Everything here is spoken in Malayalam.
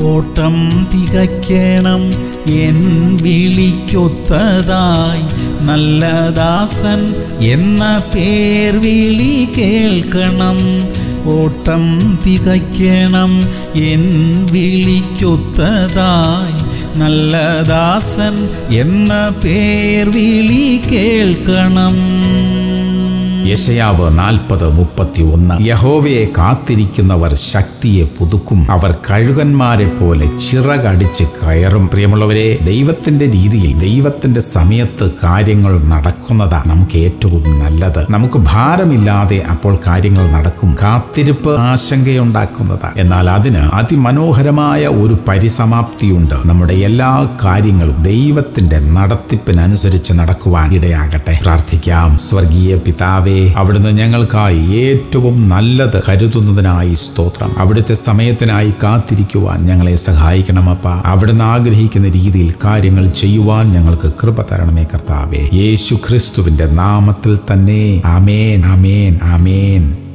ഓട്ടം തികയ്ക്കണം എൻ വിളിക്കൊത്തതായി നല്ല ദാസൻ എന്ന പേർ വിളി കേൾക്കണം ഓട്ടം തികയ്ക്കണം എൻ വിളിക്കൊത്തതായി നല്ല ദാസൻ എന്ന പേർ വിളി കേൾക്കണം യശയാവ് നാൽപ്പത് മുപ്പത്തി ഒന്ന് യഹോവയെ കാത്തിരിക്കുന്നവർ ശക്തിയെ പുതുക്കും അവർ കഴുകന്മാരെ പോലെ ചിറകടിച്ച് കയറും പ്രിയമുള്ളവരെ ദൈവത്തിന്റെ രീതിയിൽ ദൈവത്തിന്റെ സമയത്ത് കാര്യങ്ങൾ നടക്കുന്നതാ നമുക്ക് ഏറ്റവും നല്ലത് നമുക്ക് ഭാരമില്ലാതെ അപ്പോൾ കാര്യങ്ങൾ നടക്കും കാത്തിരിപ്പ് ആശങ്കയുണ്ടാക്കുന്നതാ എന്നാൽ അതിന് അതിമനോഹരമായ ഒരു പരിസമാപ്തിയുണ്ട് നമ്മുടെ എല്ലാ കാര്യങ്ങളും ദൈവത്തിന്റെ നടത്തിപ്പിനനുസരിച്ച് നടക്കുവാൻ ഇടയാകട്ടെ പ്രാർത്ഥിക്കാം സ്വർഗീയ പിതാവേ അവിടുന്ന് ഞങ്ങൾക്കായി ഏറ്റവും നല്ലത് കരുതുന്നതിനായി സ്തോത്രം അവിടുത്തെ സമയത്തിനായി കാത്തിരിക്കുവാൻ ഞങ്ങളെ സഹായിക്കണമപ്പ അവിടുന്ന് ആഗ്രഹിക്കുന്ന രീതിയിൽ കാര്യങ്ങൾ ചെയ്യുവാൻ ഞങ്ങൾക്ക് കൃപ തരണമേ കർത്താവേ യേശു ക്രിസ്തുവിന്റെ നാമത്തിൽ തന്നെ ആമേൻ ആമേൻ ആമേൻ